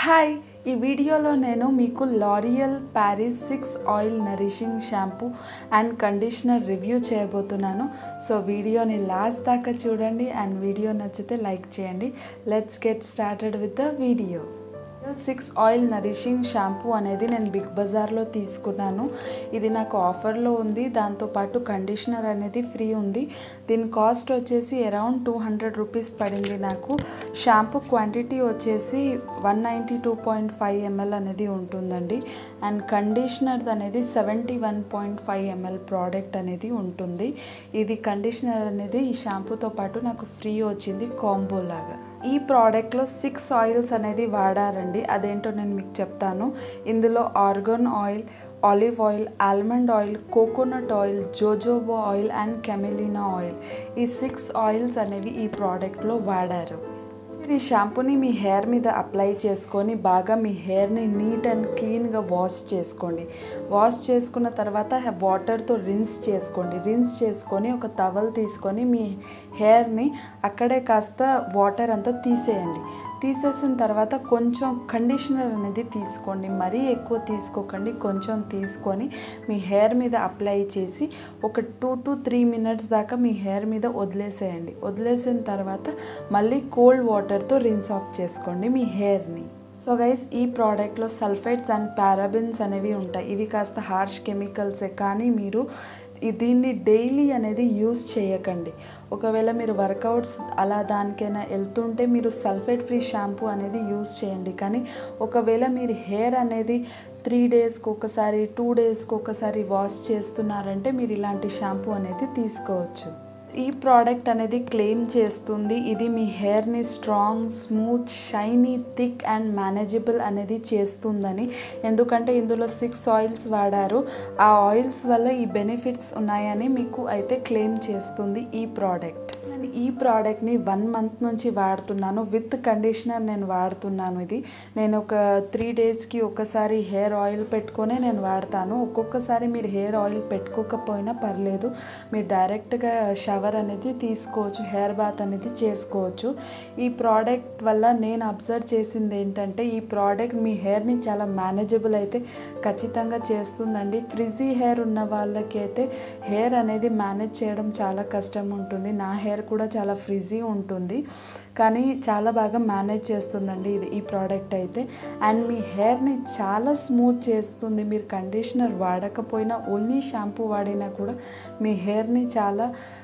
hi ఈ వీడియోలో నేను మీకు L'Oreal Paris six oil nourishing shampoo and conditioner review చేయబోతున్నాను సో వీడియోని లాస్ట్ దాకా చూడండి అండ్ వీడియో నచ్చితే లైక్ చేయండి let's get started with the video six oil nourishing shampoo అనేది నేను బిగ్ బజార్లో తీసుకున్నాను ఇది నాకు ఆఫర్లో ఉంది దాంతోపాటు కండిషనర్ అనేది ఫ్రీ ఉంది దీని కాస్ట్ వచ్చేసి అరౌండ్ టూ హండ్రెడ్ రూపీస్ పడింది నాకు షాంపూ క్వాంటిటీ వచ్చేసి one ninety two point five M L అనేది ఉంటుందండి అండ్ కండిషనర్ అనేది seventy one point five M L product అనేది ఉంటుంది ఇది కండిషనర్ అనేది ఈ షాంపూతో పాటు నాకు ఫ్రీ వచ్చింది కాంబో లాగా ఈ ప్రోడక్ట్లో సిక్స్ ఆయిల్స్ అనేది వాడారండి అదేంటో నేను మీకు చెప్తాను ఇందులో argan oil olive oil almond oil coconut oil jojoba oil and camelina oil ఈ సిక్స్ ఆయిల్స్ అనేవి ఈ ప్రోడక్ట్లో వాడారు మీరు ఈ షాంపూని మీ హెయిర్ మీద అప్లై చేసుకొని బాగా మీ హెయిర్ని నీట్ అండ్ క్లీన్గా వాష్ చేసుకోండి వాష్ చేసుకున్న తర్వాత వాటర్తో రిన్స్ చేసుకోండి రిన్స్ చేసుకొని ఒక టవల్ తీసుకొని మీ హెయిర్ని అక్కడే కాస్త వాటర్ అంతా తీసేయండి తీసేసిన తర్వాత కొంచెం కండిషనర్ అనేది తీసుకోండి మరీ ఎక్కువ తీసుకోకండి కొంచెం తీసుకొని మీ హెయిర్ మీద అప్లై చేసి ఒక టూ టు త్రీ మినిట్స్ దాకా మీ హెయిర్ మీద వదిలేసేయండి వదిలేసిన తర్వాత మళ్ళీ కోల్డ్ వాటర్తో రిన్స్ ఆఫ్ చేసుకోండి మీ హెయిర్ని సో గైస్ ఈ ప్రోడక్ట్లో సల్ఫేట్స్ అండ్ పారాబిన్స్ అనేవి ఉంటాయి ఇవి కాస్త హార్ష్ కెమికల్సే కానీ మీరు దీన్ని డైలీ అనేది యూస్ చేయకండి ఒకవేళ మీరు వర్కౌట్స్ అలా దానికైనా వెళ్తుంటే మీరు సల్ఫేట్ ఫ్రీ షాంపూ అనేది యూస్ చేయండి కానీ ఒకవేళ మీరు హెయిర్ అనేది త్రీ డేస్కి ఒకసారి టూ డేస్కి ఒకసారి వాష్ చేస్తున్నారంటే మీరు ఇలాంటి షాంపూ అనేది తీసుకోవచ్చు ఈ ప్రోడక్ట్ అనేది క్లెయిమ్ చేస్తుంది ఇది మీ హెయిర్ని strong smooth shiny thick and manageable అనేది చేస్తుందని ఎందుకంటే ఇందులో సిక్స్ ఆయిల్స్ వాడారు ఆ ఆయిల్స్ వల్ల ఈ బెనిఫిట్స్ ఉన్నాయని మీకు అయితే క్లెయిమ్ చేస్తుంది ఈ ప్రోడక్ట్ నేను ఈ ప్రోడక్ట్ని వన్ మంత్ నుంచి వాడుతున్నాను విత్ కండిషనర్ నేను వాడుతున్నాను ఇది నేను ఒక త్రీ డేస్కి ఒకసారి హెయిర్ ఆయిల్ పెట్టుకొనే నేను వాడతాను ఒక్కొక్కసారి మీరు హెయిర్ ఆయిల్ పెట్టుకోకపోయినా పర్లేదు మీరు డైరెక్ట్గా షవర్ అనేది తీసుకోవచ్చు హెయిర్ బాత్ అనేది చేసుకోవచ్చు ఈ ప్రోడక్ట్ వల్ల నేను అబ్జర్వ్ చేసింది ఏంటంటే ఈ ప్రోడక్ట్ మీ హెయిర్ని చాలా మేనేజబుల్ అయితే ఖచ్చితంగా చేస్తుందండి ఫ్రిజీ హెయిర్ ఉన్న వాళ్ళకి అయితే హెయిర్ అనేది మేనేజ్ చేయడం చాలా కష్టం ఉంటుంది నా హెయిర్ కూడా చాలా ఫ్రిజీ ఉంటుంది కానీ చాలా బాగా మేనేజ్ చేస్తుందండి ఇది ఈ ప్రోడక్ట్ అయితే అండ్ మీ హెయిర్ని చాలా స్మూత్ చేస్తుంది మీరు కండిషనర్ వాడకపోయినా ఓన్లీ షాంపూ వాడినా కూడా మీ హెయిర్ని చాలా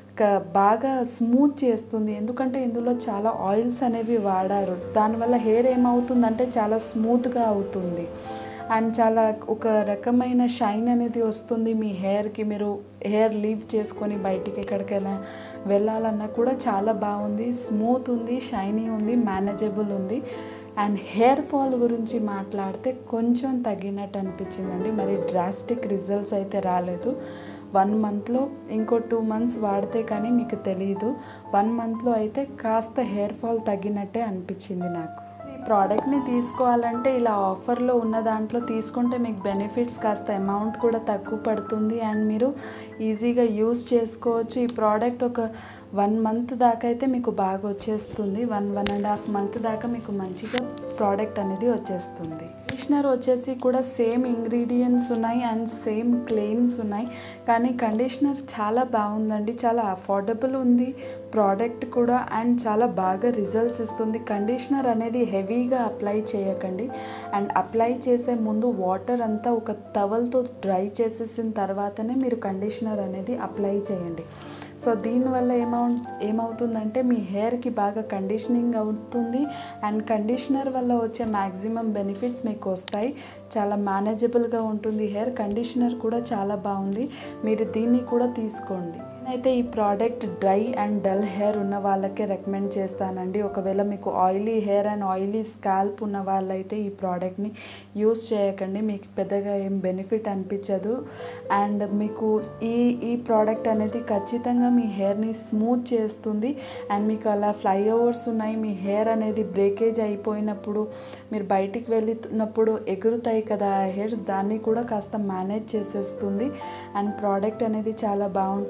బాగా స్మూత్ చేస్తుంది ఎందుకంటే ఇందులో చాలా ఆయిల్స్ అనేవి వాడారు దానివల్ల హెయిర్ ఏమవుతుందంటే చాలా స్మూత్గా అవుతుంది అండ్ చాలా ఒక రకమైన షైన్ అనేది వస్తుంది మీ హెయిర్కి మీరు హెయిర్ లీవ్ చేసుకొని బయటికి ఎక్కడికైనా వెళ్ళాలన్నా కూడా చాలా బాగుంది స్మూత్ ఉంది షైనీ ఉంది మేనేజబుల్ ఉంది అండ్ హెయిర్ ఫాల్ గురించి మాట్లాడితే కొంచెం తగ్గినట్టు అనిపించిందండి మరి డ్రాస్టిక్ రిజల్ట్స్ అయితే రాలేదు వన్ మంత్లో ఇంకో టూ మంత్స్ వాడితే కానీ మీకు తెలియదు వన్ మంత్లో అయితే కాస్త హెయిర్ ఫాల్ తగ్గినట్టే అనిపించింది నాకు ఈ ప్రోడక్ట్ని తీసుకోవాలంటే ఇలా ఆఫర్లో ఉన్న దాంట్లో తీసుకుంటే మీకు బెనిఫిట్స్ కాస్త అమౌంట్ కూడా తక్కువ పడుతుంది అండ్ మీరు ఈజీగా యూస్ చేసుకోవచ్చు ఈ ప్రోడక్ట్ ఒక వన్ మంత్ దాకా అయితే మీకు బాగా వచ్చేస్తుంది one one and half month దాకా మీకు మంచిగా ప్రోడక్ట్ అనేది వచ్చేస్తుంది కండిషనర్ వచ్చేసి కూడా సేమ్ ఇంగ్రీడియంట్స్ ఉన్నాయి అండ్ సేమ్ క్లెయిమ్స్ ఉన్నాయి కానీ కండిషనర్ చాలా బాగుందండి చాలా అఫోర్డబుల్ ఉంది ప్రోడక్ట్ కూడా అండ్ చాలా బాగా రిజల్ట్స్ ఇస్తుంది కండిషనర్ అనేది హెవీగా అప్లై చేయకండి అండ్ అప్లై చేసే ముందు వాటర్ అంతా ఒక టవల్తో డ్రై చేసేసిన తర్వాతనే మీరు కండిషనర్ అనేది అప్లై చేయండి సో దీనివల్ల ఏమౌ ఏమవుతుందంటే మీ హెయిర్కి బాగా కండిషనింగ్ అవుతుంది అండ్ కండిషనర్ వల్ల వచ్చే మ్యాక్సిమం బెనిఫిట్స్ మీకు వస్తాయి చాలా మేనేజబుల్గా ఉంటుంది హెయిర్ కండిషనర్ కూడా చాలా బాగుంది మీరు దీన్ని కూడా తీసుకోండి నేనైతే ఈ product dry and dull hair ఉన్న వాళ్ళకే రికమెండ్ చేస్తానండి ఒకవేళ మీకు oily hair and oily scalp ఉన్న వాళ్ళైతే ఈ ప్రోడక్ట్ని యూస్ చేయకండి మీకు పెద్దగా ఏం బెనిఫిట్ అనిపించదు అండ్ మీకు ఈ ఈ ప్రోడక్ట్ అనేది ఖచ్చితంగా మీ హెయిర్ని స్మూత్ చేస్తుంది అండ్ మీకు అలా ఫ్లైఓవర్స్ ఉన్నాయి మీ హెయిర్ అనేది బ్రేకేజ్ అయిపోయినప్పుడు మీరు బయటికి వెళ్ళినప్పుడు ఎగురుతాయి కదా ఆ హెయిర్స్ దాన్ని కూడా కాస్త మేనేజ్ చేసేస్తుంది అండ్ ప్రోడక్ట్ అనేది చాలా బాగుంటుంది one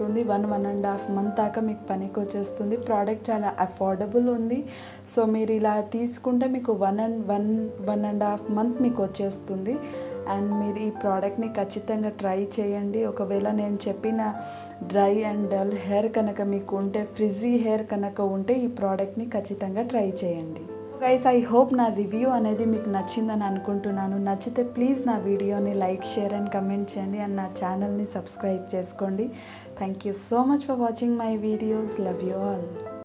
one one and half month దాకా మీకు పనికి వచ్చేస్తుంది ప్రోడక్ట్ చాలా అఫోర్డబుల్ ఉంది సో మీరు ఇలా తీసుకుంటే మీకు one and one one and half month మీకు వచ్చేస్తుంది అండ్ మీరు ఈ ప్రోడక్ట్ని ఖచ్చితంగా ట్రై చేయండి ఒకవేళ నేను చెప్పిన డ్రై అండ్ డల్ హెయిర్ కనుక మీకు ఉంటే ఫ్రిజీ హెయిర్ కనుక ఉంటే ఈ ప్రోడక్ట్ని ఖచ్చితంగా ట్రై చేయండి గైస్ ఐ హోప్ నా రివ్యూ అనేది మీకు నచ్చిందని అనుకుంటున్నాను నచ్చితే ప్లీజ్ నా వీడియోని లైక్ షేర్ అండ్ కమెంట్ చేయండి అండ్ నా ఛానల్ని సబ్స్క్రైబ్ చేసుకోండి thank you so much for watching my videos love you all